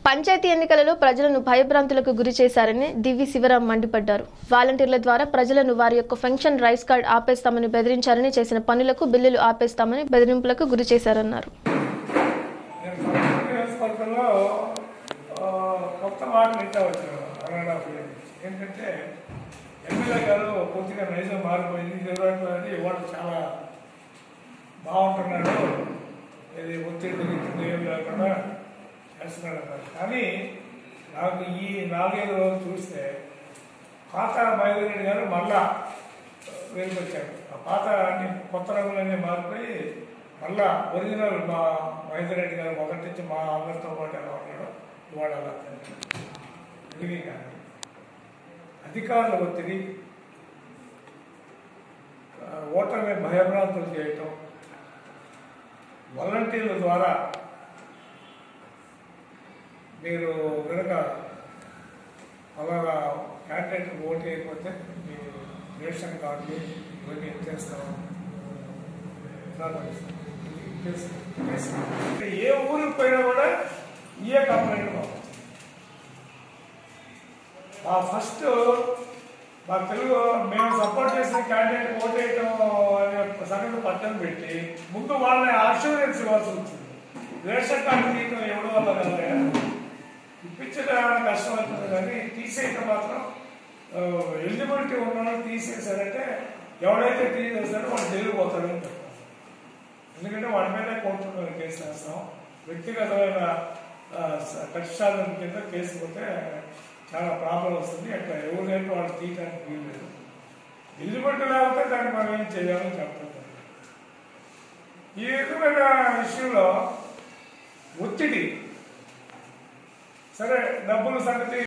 పంచాయతీ ఎన్నికలలో ప్రజలను భయభ్రాంతులకు గురి చేశారని దివి శివరాం మండిపడ్డారు వాలంటీర్ల ద్వారా ప్రజలను వారి యొక్క ఫంక్షన్ రైస్ కార్డ్ ఆపేస్తామని బెదిరించారని చేసిన పనులకు బిల్లులు ఆపేస్తామని బెదిరింపులకు గురి చేశారన్నారు నేను సంస్కృత నియోజకవర్గంలో ఆ, కొత్త మాట నింటా వచ్చాను వన్ హాఫ్ ఇయర్ నుంచి. ఏంటంటే ఎమ్మెల్యే గారు పూర్తిగా నైజం మారిపోయింది శివరాజు గారి ఇవాళ చాలా బాగుంటున్నాడు ఇది ఒత్తిడి గిత్తిడి ఏం లేకుండా చేస్తున్నాడు అన్నారు కానీ నాకు ఈ నాలుగైదు రోజులు చూస్తే పాత మైదరెడ్డి గారు మళ్ళా వెలుగొచ్చారు ఆ పాత అన్ని కొత్త రంగులన్నీ మారిపోయి మళ్ళా ఒరిజినల్ మా మైదరెడ్డి గారు మొదటి నుంచి మా అందరితో పాటు ఎలా ఉన్నాడో ఇవాళ అలా తెలివి కానీ అధికారుల ఒత్తిడి ఆ, ఓటమి భయభ్రాంతులు చేయటం వాలంటీర్ల ద్వారా మీరు కనుక అలాగా క్యాండిడేట్ ఓటు వేయకపోతే మీ రేషన్ కార్డులు ఇవన్నీ ఎత్తేస్తాం ఇలా చేస్తాం. ఎత్తేస్తాం. ఎత్తేస్తాం. అంటే ఏ ఊరికి పోయినా కూడా ఇయే కంప్లైంట్ మాకు ఆ ఫస్ట్ మా తెలుగు మేము సపోర్ట్ చేసిన క్యాండిడేట్ ఓటేయటం అనే సంగతి పక్కన పెట్టి ముందు వాళ్ళని అష్యూరెన్స్ ఇవ్వాల్సి వచ్చింది రేషన్ కార్డు తీయటం ఎవరి వల్ల కదా ఇప్పించడం కష్టం అవుతుంది కానీ తీసేయటం మాత్రం ఎలిజిబిలిటీ ఉన్న తీసేసారంటే ఎవడైతే తీసేస్తాడో వాడు జరిగిపోతాడని చెప్తాను ఎందుకంటే వాడి మీద కోర్టులో కేసు వేస్తాం వ్యక్తిగతమైన ఆ, స- కక్షాలను కింద కేసు పోతే చాలా ప్రాబ్లం వస్తుంది అట్లా ఎవరైనా వాళ్ళు తీయడానికి వీల్లేదు ఎలిజిబిలిటీ లేకపోతే దాన్ని మనం ఏం చేయాలని చెప్తాం ఈ విధమైన విషయంలో ఒత్తిడి సరే డబ్బుల సంగతి